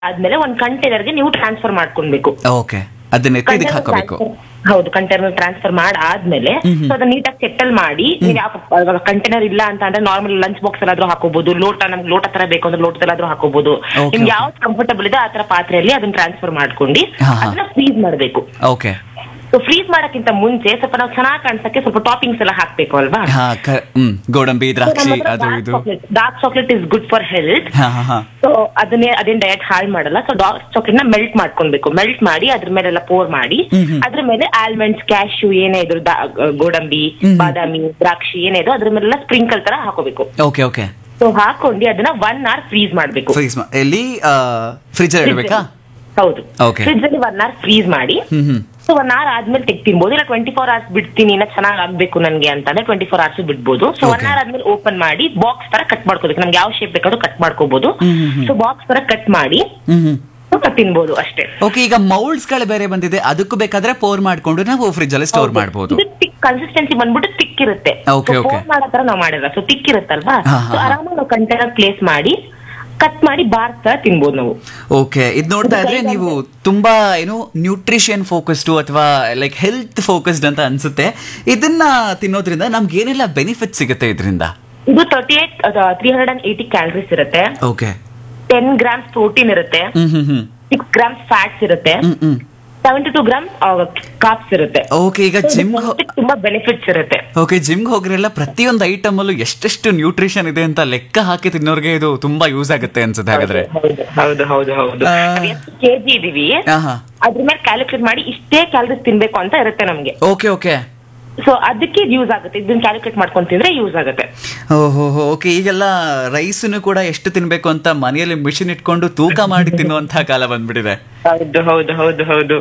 ಆದ್ಮೇಲೆ ಒಂದ್ ಕಂಟೈನರ್ಗೆ ನೀವು ಟ್ರಾನ್ಸ್ಫರ್ ಮಾಡ್ಕೊಳ್ಬೇಕು ಓಕೆ ಅದನ್ನ ಎತ್ತಿ ಇದಕ್ಕೆ ಹಾಕೋಬೇಕು ಹೌದು ಕಂಟೈನರ್ ಟ್ರಾನ್ಸ್ಫರ್ ಮಾಡಾದ್ಮೇಲೆ ಸೊ ಅದನ್ನ ನೀಟಾಗಿ ಸೆಟಲ್ ಮಾಡಿ ನೀವು ಯಾವ ಕಂಟೈನರ್ ಇಲ್ಲ ಅಂತ ಅಂದ್ರೆ ನಾರ್ಮಲ್ ಲಂಚ್ ಬಾಕ್ಸ್ ಎಲ್ಲಾದ್ರೂ ಹಾಕೋಬಹುದು ಲೋಟ ನಮ್ಗೆ ಲೋಟ ತರ ಬೇಕು ಅಂದ್ರೆ ಲೋಟದಲ್ಲಾದ್ರೂ ಹಾಕೋಬಹುದು Okay, ನಿಮ್ಗೆ okay. ಯಾವ್ದು ಕಂಫರ್ಟಬಲ್ ಇದೆ ಆ ತರ ಪಾತ್ರೆಯಲ್ಲಿ ಅದನ್ನ ಟ್ರಾನ್ಸ್ಫರ್ ಮಾಡ್ಕೊಂಡು ಹಾ, ಹಾ. ಅದನ್ನ ಫ್ರೀಸ್ ಮಾಡ್ಬೇಕು ಓಕೆ ಸೊ ಫ್ರೀಸ್ ಮಾಡಕ್ಕಿಂತ ಮುಂಚೆ ಸ್ವಲ್ಪ ನಾವು ಚೆನ್ನಾಗಿ ಕಾಣಿಸಕ್ಕೆ ಸ್ವಲ್ಪ ಟಾಪಿಂಗ್ಸ್ ಎಲ್ಲ ಹಾಕ್ಬೇಕು ಅಲ್ವಾ ಹಾ ಕ- ಹ್ಮ್ ಗೋಡಂಬಿ ದ್ರಾಕ್ಷಿ ಅದು ಇದು dark chocolate is good for health ಹಾ ಹಾ ಹಾ ಸೊ ಅದನ್ನೇ ಅದೇನ್ ಡಯಟ್ ಹಾಳು ಮಾಡಲ್ಲ ಸೊ ಡಾರ್ಕ್ ಚಾಕ್ಲೇಟ್ ನ ಮೆಲ್ಟ್ ಮಾಡ್ಕೊಳ್ಬೇಕು ಮೆಲ್ಟ್ ಮಾಡಿ ಅದ್ರ ಮೇಲೆಲ್ಲ ಪೋರ್ ಮಾಡಿ ಅದ್ರ ಮೇಲೆ ಆಲ್ಮಂಡ್ಸ್ ಕ್ಯಾಶ್ಯೂ ಏನೇ ಇದ್ರು ದಾ- ಗೋಡಂಬಿ ಬಾದಾಮಿ ದ್ರಾಕ್ಷಿ ಏನೇ ಇದೆ ಅದ್ರ ಮೇಲೆಲ್ಲ ಸ್ಪ್ರಿಂಕಲ್ ತರ ಹಾಕೋಬೇಕು ಓಕೆ ಓಕೆ ಸೊ ಹಾಕೊಂಡು ಅದನ್ನ ಒನ್ ಅವರ್ ಫ್ರೀಸ್ ಮಾಡ್ಬೇಕು ಫ್ರೀಸ್ ಎಲ್ಲಿ ಫ್ರಿಜ್ ಇಡಬೇಕಾ ಹೌದು Okay. ಫ್ರಿಜ್ ಅಲ್ಲಿ ಒನ್ ಅವರ್ ಫ್ರೀಸ್ ಮಾಡಿ ಹ್ಮ್ ಹ್ಮ್ ಸೊ ಒನ್ ಅವರ್ ಆದ್ಮೇಲೆ ತೆಗ್ ತಿನ್ಬೋದು ಇಲ್ಲ ಟ್ವೆಂಟಿ ಫೋರ್ ಅವರ್ಸ್ ಬಿಡ್ತೀನಿ ಇನ್ನ ಚೆನ್ನಾಗ್ ಆಗ್ಬೇಕು ನನ್ಗೆ ಅಂತಂದ್ರೆ ಟ್ವೆಂಟಿ ಫೋರ್ ಅವರ್ಸ್ ಬಿಡ್ಬೋದು ಸೊ ಒನ್ Okay. ಅವರ್ ಆದ್ಮೇಲೆ ಓಪನ್ ಮಾಡಿ ಬಾಕ್ಸ್ ತರ ಕಟ್ ಮಾಡ್ಕೋಬೇಕು ನಮ್ಗೆ ಯಾವ ಶೇಪ್ ಬೇಕಾದ್ರೂ ಕಟ್ ಮಾಡ್ಕೋಬಹುದು ಸೊ ಬಾಕ್ಸ್ ತರ ಕಟ್ ಮಾಡಿ ಹ್ಮ್ ಹ್ಮ್ ಸ್ವಲ್ಪ ತಿನ್ಬೋದು ಅಷ್ಟೇ ಓಕೆ ಈಗ ಮೌಲ್ಡ್ಸ್ ಗಳು ಬೇರೆ ಬಂದಿದೆ ಅದಕ್ಕೂ ಬೇಕಾದ್ರೆ ಪೋರ್ ಮಾಡ್ಕೊಂಡು ನಾವು ಫ್ರಿಜ್ ಅಲ್ಲಿ ಸ್ಟೋರ್ ಮಾಡಬಹುದು ಇದು ತಿಕ್ ಕನ್ಸಿಸ್ಟೆನ್ಸಿ ಬಂದ್ಬಿಟ್ಟು ತಿಕ್ ಇರುತ್ತೆ Okay, okay. ಫೋನ್ ಮಾಡೋ ತರ ನಾವು ಮಾಡಿಲ್ಲ ಸೊ ತಿಕ್ ಇರುತ್ತಲ್ವಾ ಹಾ, ಹಾ, ಸೊ ಹಾ. ಆರಾಮಾಗಿ ನಾವು ಕಂಟೈನರ್ ಪ್ಲೇಸ್ ಮಾಡಿ ಕಟ್ ಮಾಡಿ ಬಾರ್ ತರ ತಿನ್ಬೋದು ನಾವು ಓಕೆ ಇದು ನೋಡ್ತಾ ಇದ್ರೆ ನೀವು ತುಂಬಾ ಏನು ನ್ಯೂಟ್ರಿಷನ್ ಫೋಕಸ್ಡ್ ಅಥವಾ ಲೈಕ್ ಹೆಲ್ತ್ ಫೋಕಸ್ಡ್ ಅಂತ ಅನ್ಸುತ್ತೆ ಇದನ್ನ ತಿನ್ನೋದ್ರಿಂದ ನಮ್ಗೆ ಏನೆಲ್ಲ ಬೆನಿಫಿಟ್ ಸಿಗುತ್ತೆ ಇದರಿಂದ ಇದು thirty eight three hundred and eighty calories ಇರುತ್ತೆ ಓಕೆ ಟೆನ್ ಗ್ರಾಮ್ಸ್ ಪ್ರೋಟೀನ್ ಇರುತ್ತೆ ಹ್ಮ್ ಹ್ಮ್ ಹ್ಮ್ ಸಿಕ್ಸ್ ಗ್ರಾಮ್ಸ್ ಫ್ಯಾಟ್ಸ್ ಇರುತ್ತೆ ಹ್ಮ್ ಹ್ಮ್ ಸೆವೆಂಟಿ ಟೂ ಗ್ರಾಮ್ ಕಾಪ್ಸ್ ಇರುತ್ತೆ ಓಕೆ ಈಗ ಜಿಮ್ ತುಂಬಾ ಬೆನಿಫಿಟ್ಸ್ ಇರುತ್ತೆ ಓಕೆ ಜಿಮ್ಗೆ ಹೋಗ್ರೆಲ್ಲ ಪ್ರತಿಯೊಂದು ಐಟಮ್ ಅಲ್ಲೂ ಎಷ್ಟೆಷ್ಟು ನ್ಯೂಟ್ರಿಷನ್ ಇದೆ ಅಂತ ಲೆಕ್ಕ ಹಾಕಿ ತಿನ್ನೋರ್ಗೆ ಇದು ತುಂಬಾ ಯೂಸ್ ಆಗುತ್ತೆ ಅನ್ಸುತ್ತೆ ಹಾಗಾದ್ರೆ ಹೌದು ಹೌದು ಹೌದು ಹೌದು ಆ. ನಾವ್ ಎಷ್ಟು ಕೆಜಿ ಇದೀವಿ ಆಹಾ ಅದ್ರ ಮೇಲೆ ಕ್ಯಾಲ್ಕುಲೇಟ್ ಮಾಡಿ ಇಷ್ಟೇ ಕ್ಯಾಲರೀಸ್ ತಿನ್ಬೇಕು ಅಂತ ಇರುತ್ತೆ ನಮ್ಗೆ ಓಕೆ ಓಕೆ ಸೊ ಅದಕ್ಕೆ ಯೂಸ್ ಆಗುತ್ತೆ ಇದನ್ನ ಕ್ಯಾಲ್ಕುಲೇಟ್ ಮಾಡ್ಕೊಂಡ್ ತಿಂದ್ರೆ ಯೂಸ್ ಆಗುತ್ತೆ ಓಹೋ ಓಕೆ ಈಗೆಲ್ಲ ರೈಸನ್ನು ಕೂಡ ಎಷ್ಟು ತಿನ್ಬೇಕು ಅಂತ ಮನೆಯಲ್ಲಿ ಮಿಷಿನ್ ಇಟ್ಕೊಂಡು ತೂಕ ಮಾಡಿ ತಿನ್ನುವಂತಹ ಕಾಲ ಬಂದ್ಬಿಟ್ಟಿದೆ ಹೌದು ಹೌದು ಹೌದು ಹೌದು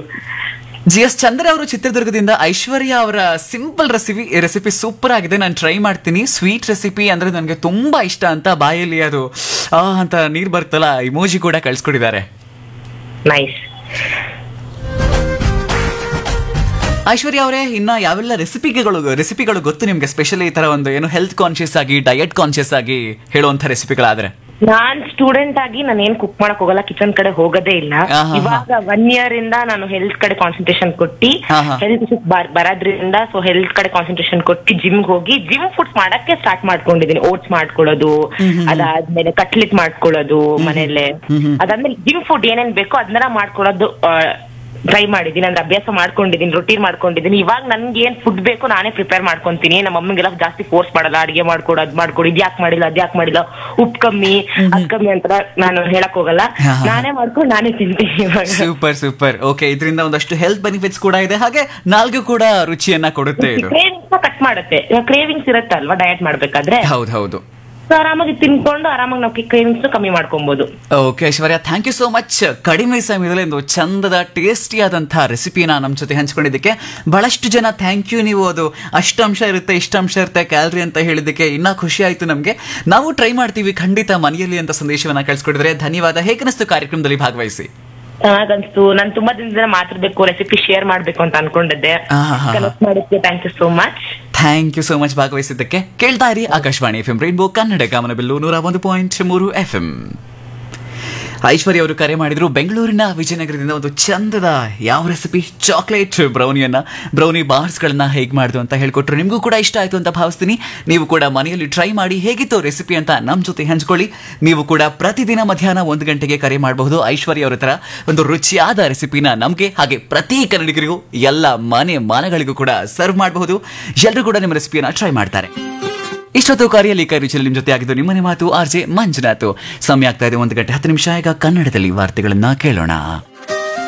ಜಿ ಎಸ್ ಚಂದ್ರ ಅವರು ಚಿತ್ರದುರ್ಗದಿಂದ ಐಶ್ವರ್ಯ ಅವರ ಸಿಂಪಲ್ ರೆಸಿಪಿ ರೆಸಿಪಿ ಸೂಪರ್ ಆಗಿದೆ ನಾನು ಟ್ರೈ ಮಾಡ್ತೀನಿ ಸ್ವೀಟ್ ರೆಸಿಪಿ ಅಂದ್ರೆ ನನಗೆ ತುಂಬಾ ಇಷ್ಟ ಅಂತ ಬಾಯಲ್ಲಿ ಅದು ಆ ಅಂತ ನೀರ್ ಬರ್ತಲ್ಲ ಇಮೋಜಿ ಕೂಡ ಕಳ್ಸ್ಕೊಟ್ಟಿದ್ದಾರೆ ನೈಸ್ ಐಶ್ವರ್ಯ ಅವರೇ ಇನ್ನ ಯಾವೆಲ್ಲ ರೆಸಿಪಿಗಳು ರೆಸಿಪಿಗಳು ಗೊತ್ತು ನಿಮ್ಗೆ ಸ್ಪೆಷಲಿ ಈ ತರ ಒಂದು ಏನು ಹೆಲ್ತ್ ಕಾನ್ಶಿಯಸ್ ಆಗಿ ಡಯಟ್ ಕಾನ್ಶಿಯಸ್ ಆಗಿ ಹೇಳುವಂತ ರೆಸಿಪಿಗಳಾದ್ರೆ ನಾನ್ ಸ್ಟೂಡೆಂಟ್ ಆಗಿ ನಾನು ಏನ್ ಕುಕ್ ಮಾಡಕ್ ಹೋಗಲ್ಲ ಕಿಚನ್ ಕಡೆ ಹೋಗೋದೇ ಇಲ್ಲ ಆಹಾ. ಇವಾಗ ಒನ್ ಇಯರ್ ಇಂದ ನಾನು ಹೆಲ್ತ್ ಕಡೆ ಕಾನ್ಸಂಟ್ರೇಷನ್ ಕೊಟ್ಟಿ ಆಹಾ. ಹೆಲ್ತ್ ಬರೋದ್ರಿಂದ ಸೊ ಹೆಲ್ತ್ ಕಡೆ ಕಾನ್ಸಂಟ್ರೇಷನ್ ಕೊಟ್ಟಿ ಜಿಮ್ ಹೋಗಿ ಜಿಮ್ ಫುಡ್ಸ್ ಮಾಡಕ್ಕೆ ಸ್ಟಾರ್ಟ್ ಮಾಡ್ಕೊಂಡಿದೀನಿ ಓಟ್ಸ್ ಮಾಡ್ಕೊಳ್ಳೋದು ಅದಾದ್ಮೇಲೆ ಕಟ್ಲೆಟ್ ಮಾಡ್ಕೊಳ್ಳೋದು ಮನೇಲೆ ಅದಾದ್ಮೇಲೆ ಜಿಮ್ ಫುಡ್ ಏನೇನ್ ಬೇಕೋ ಅದನ್ನೆಲ್ಲ ಮಾಡ್ಕೊಳ್ಳೋದು ಟ್ರೈ ಮಾಡಿದೀನಿ ಅಂದ್ರೆ ಅಭ್ಯಾಸ ಮಾಡ್ಕೊಂಡಿದೀನಿ ರೊಟೀನ್ ಮಾಡ್ಕೊಂಡಿದೀನಿ ಇವಾಗ ನನ್ಗೆ ಏನ್ ಫುಡ್ ಬೇಕು ನಾನೇ ಪ್ರಿಪೇರ್ ಮಾಡ್ಕೊಂತೀನಿ ನಮ್ಮ ಮಮ್ಮಿಗೆಲ್ಲ ಜಾಸ್ತಿ ಫೋರ್ಸ್ ಮಾಡಲ್ಲ ಅಡಿಗೆ ಮಾಡ್ಕೊಡು ಅದ್ ಮಾಡ್ಕೊಡು ಇದ್ ಯಾಕೆ ಮಾಡಿಲ್ಲ ಅದ್ ಯಾಕೆ ಮಾಡಿಲ್ಲ ಉಪ್ಪು ಕಮ್ಮಿ ಅದ್ ಕಮ್ಮಿ ಅಂತ ನಾನು ಹೇಳಕ್ ಹೋಗಲ್ಲ ಹಾ, ಹಾ. ನಾನೇ ಮಾಡ್ಕೊಂಡು ನಾನೇ ತಿಂತೀನಿ ಇವಾಗ ಸೂಪರ್ ಸೂಪರ್ ಓಕೆ ಇದರಿಂದ ಒಂದಷ್ಟು ಹೆಲ್ತ್ ಬೆನಿಫಿಟ್ಸ್ ಕೂಡ ಇದೆ ಹಾಗೆ ನಾಲ್ಕು ಕೂಡ ರುಚಿಯನ್ನ ಕೊಡುತ್ತೆ ಇದು ಕ್ರೇವಿಂಗ್ಸ್ ಕಟ್ ಮಾಡುತ್ತೆ ಇವಾಗ ಕ್ರೇವಿಂಗ್ಸ್ ಇರುತ್ತೆ ಅಲ್ವಾ ಡಯಟ್ ಮಾಡ್ಬೇಕಾದ್ರೆ ಹೌದು ಹೌದು ಸೊ ಆರಾಮಾಗಿ ತಿನ್ಕೊಂಡು ಆರಾಮಾಗಿ ನಾವು ಕ್ರೇವಿಂಗ್ಸ್ ಕಮ್ಮಿ ಮಾಡ್ಕೊಬಹುದು okay Aishwarya thank you so much ಕಡಿಮೆ ಸಮಯದಲ್ಲಿ ಒಂದು ಚಂದದ ಟೇಸ್ಟಿಯಾದಂತಹ ರೆಸಿಪಿನ ನಮ್ಮ ಜೊತೆ ಹಂಚ್ಕೊಂಡಿದ್ದಕ್ಕೆ ಬಹಳಷ್ಟು ಜನ ಥ್ಯಾಂಕ್ ಯು ನೀವು ಅದು ಅಷ್ಟು ಅಂಶ ಇರುತ್ತೆ ಇಷ್ಟು ಅಂಶ ಇರುತ್ತೆ ಕ್ಯಾಲ್ರಿ ಅಂತ ಹೇಳಿದ್ದಕ್ಕೆ ಇನ್ನ ಖುಷಿ ಆಯ್ತು ನಮಗೆ ನಾವು ಟ್ರೈ ಮಾಡ್ತೀವಿ ಖಂಡಿತ ಮನೆಯಲ್ಲಿ ಅಂತ ಸಂದೇಶವನ್ನ ಕಳಿಸ್ಕೊಡಿದ್ರೆ ಧನ್ಯವಾದ ಹೇಗನಿಸ್ತು ಕಾರ್ಯಕ್ರಮದಲ್ಲಿ ಭಾಗವಹಿಸಿ ಚೆನ್ನಾಗನ್ಸ್ತು ನಾನು ತುಂಬಾ ದಿನದಿಂದ ಮಾತಾಡ್ಬೇಕು ರೆಸಿಪಿ ಶೇರ್ ಮಾಡ್ಬೇಕು ಅಂತ ಅನ್ಕೊಂಡಿದ್ದೆ ಆಹಾ. ಕನೆಕ್ಟ್ ಮಾಡಿದ್ಕೆ thank you so much thank you so much ಭಾಗವಹಿಸಿದ್ದಕ್ಕೆ ಕೇಳ್ತಾ ಇರಿ Akashvani F M rainbow Kannada ಗಮನಬಿಲ್ಲು ನೂರ ಒಂದು ಪಾಯಿಂಟ್ ಮೂರು ಎಫ್ ಎಂ ಐಶ್ವರ್ಯ ಅವರು ಕರೆ ಮಾಡಿದ್ರು ಬೆಂಗಳೂರಿನ ವಿಜಯನಗರದಿಂದ ಒಂದು ಚಂದದ ಯಾವ ರೆಸಿಪಿ ಚಾಕ್ಲೇಟ್ ಬ್ರೌನಿಯನ್ನ ಬ್ರೌನಿ ಬಾರ್ಸ್ಗಳನ್ನ ಹೇಗೆ ಮಾಡಿದ್ರು ಅಂತ ಹೇಳ್ಕೊಟ್ರು ನಿಮಗೂ ಕೂಡ ಇಷ್ಟ ಆಯ್ತು ಅಂತ ಭಾವಿಸ್ತೀನಿ ನೀವು ಕೂಡ ಮನೆಯಲ್ಲಿ ಟ್ರೈ ಮಾಡಿ ಹೇಗಿತ್ತು ರೆಸಿಪಿ ಅಂತ ನಮ್ಮ ಜೊತೆ ಹಂಚ್ಕೊಳ್ಳಿ ನೀವು ಕೂಡ ಪ್ರತಿದಿನ ಮಧ್ಯಾಹ್ನ ಒಂದು ಗಂಟೆಗೆ ಕರೆ ಮಾಡಬಹುದು ಐಶ್ವರ್ಯ ಅವರ ತರ ಒಂದು ರುಚಿಯಾದ ರೆಸಿಪಿನ ನಮಗೆ ಹಾಗೆ ಪ್ರತಿ ಕನ್ನಡಿಗರಿಗೂ ಎಲ್ಲ ಮನೆ ಮಾನಗಳಿಗೂ ಕೂಡ ಸರ್ವ್ ಮಾಡಬಹುದು ಎಲ್ಲರೂ ಕೂಡ ನಿಮ್ಮ ರೆಸಿಪಿಯನ್ನ ಟ್ರೈ ಮಾಡ್ತಾರೆ ಇಷ್ಟೊತ್ತು ಕಾರ್ಯಲ್ಲಿ ಕೈ ರುಚಿಯಲ್ಲಿ ನಿಮ್ಮ ಜೊತೆ ಆಗಿದ್ದು ನಿಮ್ಮನೆ ಮಾತು ಆರ್ ಜೆ ಮಂಜುನಾಥ್ ಸಮಯ ಆಗ್ತಾ ಇದೆ ಒಂದು ಗಂಟೆ ಹತ್ತು ನಿಮಿಷ ಈಗ ಕನ್ನಡದಲ್ಲಿ ವಾರ್ತೆಗಳನ್ನ ಕೇಳೋಣ